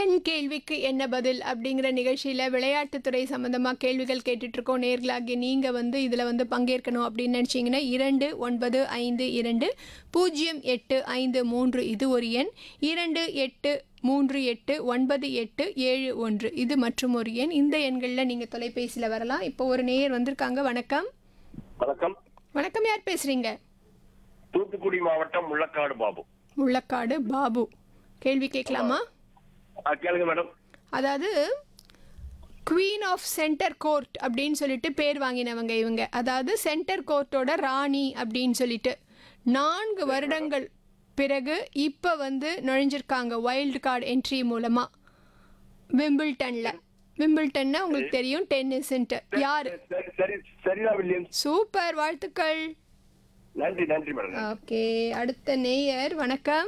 என் கேள்விக்கு என்ன பதில் அப்படிங்கிற நிகழ்ச்சியில் விளையாட்டுத்துறை சம்மந்தமாக கேள்விகள் கேட்டுட்ருக்கோம் நேர்களாகி நீங்கள் வந்து இதில் வந்து பங்கேற்கணும் அப்படின்னு நினச்சிங்கன்னா இரண்டு ஒன்பது ஐந்து இரண்டு பூஜ்ஜியம் எட்டு ஐந்து மூன்று இது ஒரு எண் இரண்டு எட்டு மூன்று எட்டு ஒன்பது எட்டு ஏழு ஒன்று இது மற்றும் ஒரு எண் இந்த எண்களில் நீங்கள் தொலைபேசியில் வரலாம் இப்போ ஒரு நேயர் வந்திருக்காங்க வணக்கம் வணக்கம் வணக்கம் யார் பேசுகிறீங்க தூத்துக்குடி மாவட்டம் முள்ளக்காடு பாபு முள்ளக்காடு பாபு கேள்வி கேட்கலாமா ஆ, கேளுங்க மேடம் அதாவது குவீன் ஆஃப் சென்டர் கோர்ட் அப்படின்னு சொல்லிட்டு பேர் வாங்கினவங்க இவங்க அதாவது சென்டர் கோர்ட்டோட ராணி அப்படின்னு சொல்லிட்டு நான்கு வருடங்கள் பிறகு இப்போ வந்து நுழைஞ்சிருக்காங்க வைல்டு கார்டு என்ட்ரி மூலமாக விம்பிள்டனில் விம்பிள்டன்னா உங்களுக்கு தெரியும் டென்னிஸ்ன்ட்டு யார் சரி சரி சரிதா வில்லியம்ஸ் சூப்பர் வாழ்த்துக்கள் நன்றி நன்றி மேடம் ஓகே அடுத்த நேயர் வணக்கம்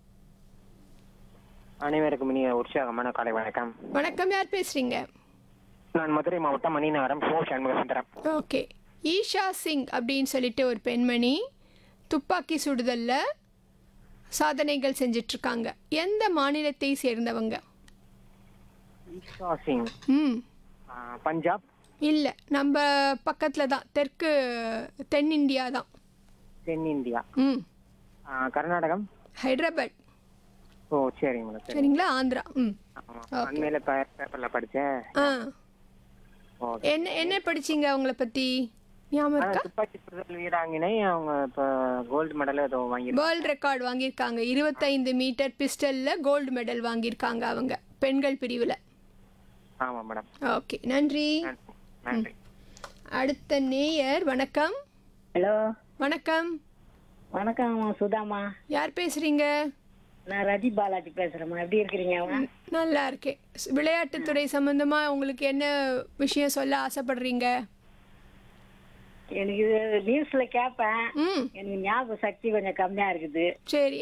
அனைவருக்கும் இனிய உற்சாகமான காலை வணக்கம் வணக்கம் யார் பேசுகிறீங்க நான் மதுரை மாவட்டம் மணிநகரம் சோ சண்முக சுந்தரம் ஓகே ஈஷா சிங் அப்படின்னு சொல்லிட்டு ஒரு பெண்மணி துப்பாக்கி சுடுதல்ல சாதனைகள் செஞ்சிட்ருக்காங்க எந்த மாநிலத்தை சேர்ந்தவங்க ஈஷா சிங் ம் ஆ, பஞ்சாப் இல்லை நம்ம பக்கத்தில் தான் தெற்கு தென்னிந்தியா தான் தென்னிந்தியா ம் ஆ, கர்நாடகம் ஹைதராபாத் ஓ சரிங்க மேடம் சரி சரிங்களா ஆந்திரா ம் ஆமா. அண்மையில பே- பேப்பர்ல படிச்சேன் ஆ ஓகே என்ன என்ன படிச்சீங்க அவங்கள பற்றி ஞாபகம் ஆ, இருக்கா துப்பாக்கி சுடுதல் வீராங்கினை அவங்க இப்போ கோல்டு மெடல் ஏதோ வாங்கி வேர்ல்ட் ரெக்கார்ட் வாங்கியிருக்காங்க இருபத்தைந்து மீட்டர் பிஸ்டலில் கோல்டு மெடல் வாங்கியிருக்காங்க அவங்க பெண்கள் பிரிவில் ஆமா மேடம் ஓகே நன்றி நன்றி நன்றி அடுத்த நேயர் வணக்கம் ஹலோ வணக்கம் வணக்கம் சுதாமா யார் பேசுறீங்க நான் ரஜி பாலாஜி பேசுறேம்மா எப்படி இருக்கிறீங்க நல்லா இருக்கேன் ஸ்- விளையாட்டுத்துறை சம்பந்தமா உங்களுக்கு என்ன விஷயம் சொல்ல ஆசைப்படுறீங்க எனக்கு இது நியூஸ்ல கேட்பேன் ம் எனக்கு ஞாபக சக்தி கொஞ்சம் கம்மியா இருக்குது சரி